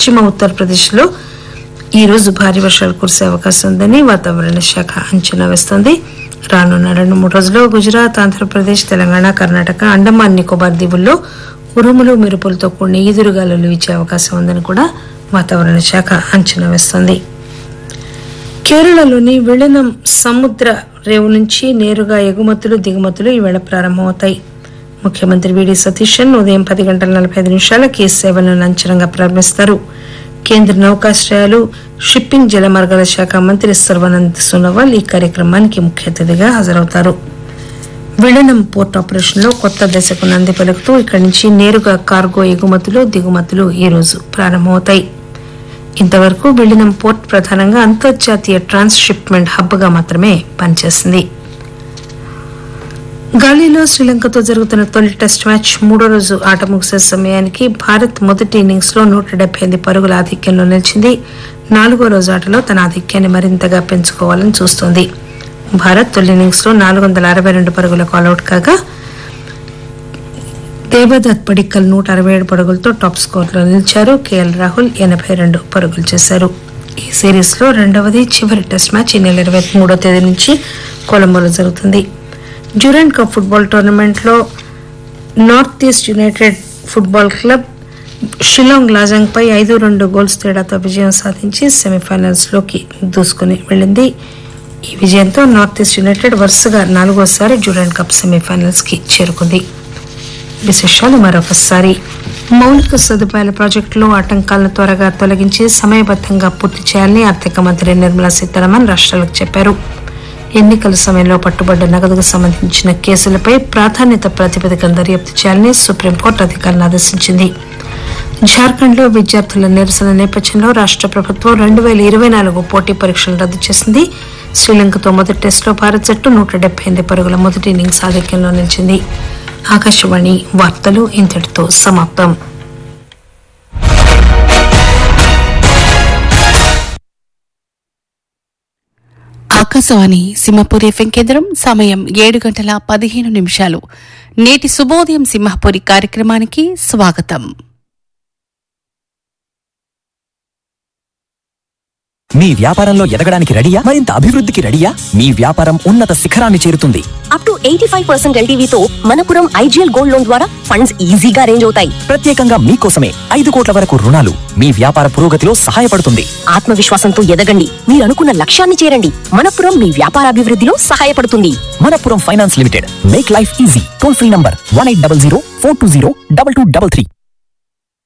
పశ్చిమ ఉత్తరప్రదేశ్లో ఈ రోజు భారీ వర్షాలు కురిసే అవకాశం ఉందని వాతావరణ శాఖ అంచనా వేస్తోంది రానున్న రెండు మూడు రోజుల్లో గుజరాత్ ఆంధ్రప్రదేశ్ తెలంగాణ కర్ణాటక అండమాన్ నికోబార్ దీవుల్లో ఉరుములు మెరుపులతో కూడిన ఈదురుగాలులు వీచే అవకాశం ఉందని కూడా వాతావరణ శాఖ అంచనా వేస్తోంది కేరళలోని విళనం సముద్ర రేవు నుంచి నేరుగా ఎగుమతులు దిగుమతులు ఈవేళ ప్రారంభమవుతాయి ముఖ్యమంత్రి విడి సతీశన్ ఉదయం పది గంటల నలభై ఐదు నిమిషాలకి ఈ సేవలను లాంఛనంగా ప్రారంభిస్తారు కేంద్ర నౌకాశ్రయాలు షిప్పింగ్ జలమార్గాల శాఖ మంత్రి సర్వానంద్ సోనోవాల్ ఈ కార్యక్రమానికి ముఖ్య అతిథిగా హాజరవుతారు విళనం పోర్ట్ ఆపరేషన్లో కొత్త దశకు నంది పలుకుతూ ఇక్కడి నుంచి నేరుగా కార్గో ఎగుమతులు దిగుమతులు ఈ రోజు ప్రారంభమవుతాయి ఇంతవరకు విలీనం పోర్ట్ ప్రధానంగా అంతర్జాతీయ ట్రాన్స్షిప్మెంట్ హబ్గా మాత్రమే పనిచేసింది గాలిలో శ్రీలంకతో జరుగుతున్న తొలి టెస్ట్ మ్యాచ్ మూడో రోజు ఆట ముగిసే సమయానికి భారత్ మొదటి ఇన్నింగ్స్ లో నూట డెబ్బై ఎనిమిది పరుగుల ఆధిక్యంలో నిలిచింది నాలుగో రోజు ఆటలో తన ఆధిక్యాన్ని మరింతగా పెంచుకోవాలని చూస్తోంది భారత్ తొలి ఇన్నింగ్స్ లో నాలుగు వందల అరవై రెండు పరుగులకు ఆల్అౌట్ కాగా దేవదత్ పడిక్కల్ నూట అరవై ఏడు పరుగులతో టాప్ స్కోర్లో నిలిచారు కేఎల్ రాహుల్ ఎనభై రెండు పరుగులు చేశారు ఈ సిరీస్ లో రెండవది చివరి టెస్ట్ మ్యాచ్ ఈ నెల ఇరవై మూడో తేదీ నుంచి కొలంబోలో జరుగుతుంది డ్యూరెంట్ కప్ ఫుట్బాల్ టోర్నమెంట్లో north east united football club Shillong Lajong పై ఐదు రెండు గోల్స్ తేడాతో విజయం సాధించి సెమీఫైనల్స్ లోకి దూసుకుని వెళ్ళింది ఈ విజయంతో నార్త్ ఈస్ట్ యునైటెడ్ వరుసగా నాలుగోసారి డ్యూరెంట్ కప్ సెమీఫైనల్స్ కి చేరుకుంది విశేషాలు మరొకసారి మౌలిక సదుపాయాల ప్రాజెక్టులో ఆటంకాలను త్వరగా తొలగించి సమయబద్ధంగా పూర్తి చేయాలని ఆర్థిక మంత్రి నిర్మలా సీతారామన్ రాష్ట్రాలకు చెప్పారు ఎన్నికల సమయంలో పట్టుబడ్డ నగదుకు సంబంధించిన కేసులపై ప్రాధాన్యత ప్రాతిపదికన దర్యాప్తు చేయాలని సుప్రీంకోర్టు అధికారులను ఆదేశించింది జార్ఖండ్లో విద్యార్థుల నిరసన నేపథ్యంలో రాష్ట్ర ప్రభుత్వం రెండు వేల ఇరవై నాలుగు పోటీ పరీక్షలు రద్దు చేసింది శ్రీలంకతో మొదటి టెస్టులో భారత్ జట్టు నూట డెబ్బై ఎనిమిది పరుగుల మొదటి ఇన్నింగ్స్ ఆధిక్యంలో నిలిచింది ఆకాశవాణి వార్తలు ఇంతటితో సమాప్తం ఆకాశవాణి సింహపురి ఎఫ్ఎం కేంద్రం సమయం ఏడు గంటల పదిహేను నిమిషాలు నేటి శుభోదయం సింహపురి కార్యక్రమానికి స్వాగతం మీ వ్యాపారంలో ఎదగడానికి రెడీయా మరింత అభివృద్ధికి రెడీయా మీ వ్యాపారం ఉన్నత శిఖరాన్ని చేరుతుంది up to eighty five percent ఎల్టీవీతో మనపురం ఐజీఎల్ గోల్డ్ లోన్ ద్వారా ఫండ్స్ ఈజీగా అరేంజ్ అవుతాయి ప్రత్యేకంగా మీకోసమే ఐదు కోట్ల వరకు రుణాలు మీ వ్యాపార పురోగతిలో సహాయపడుతుంది ఆత్మవిశ్వాసంతో ఎదగండి మీరు అనుకున్న లక్ష్యాన్ని చేరండి మనపురం మీ వ్యాపారాభివృద్ధిలో సహాయపడుతుంది Manappuram finance limited make life easy toll free number one eight double zero four two zero double two double three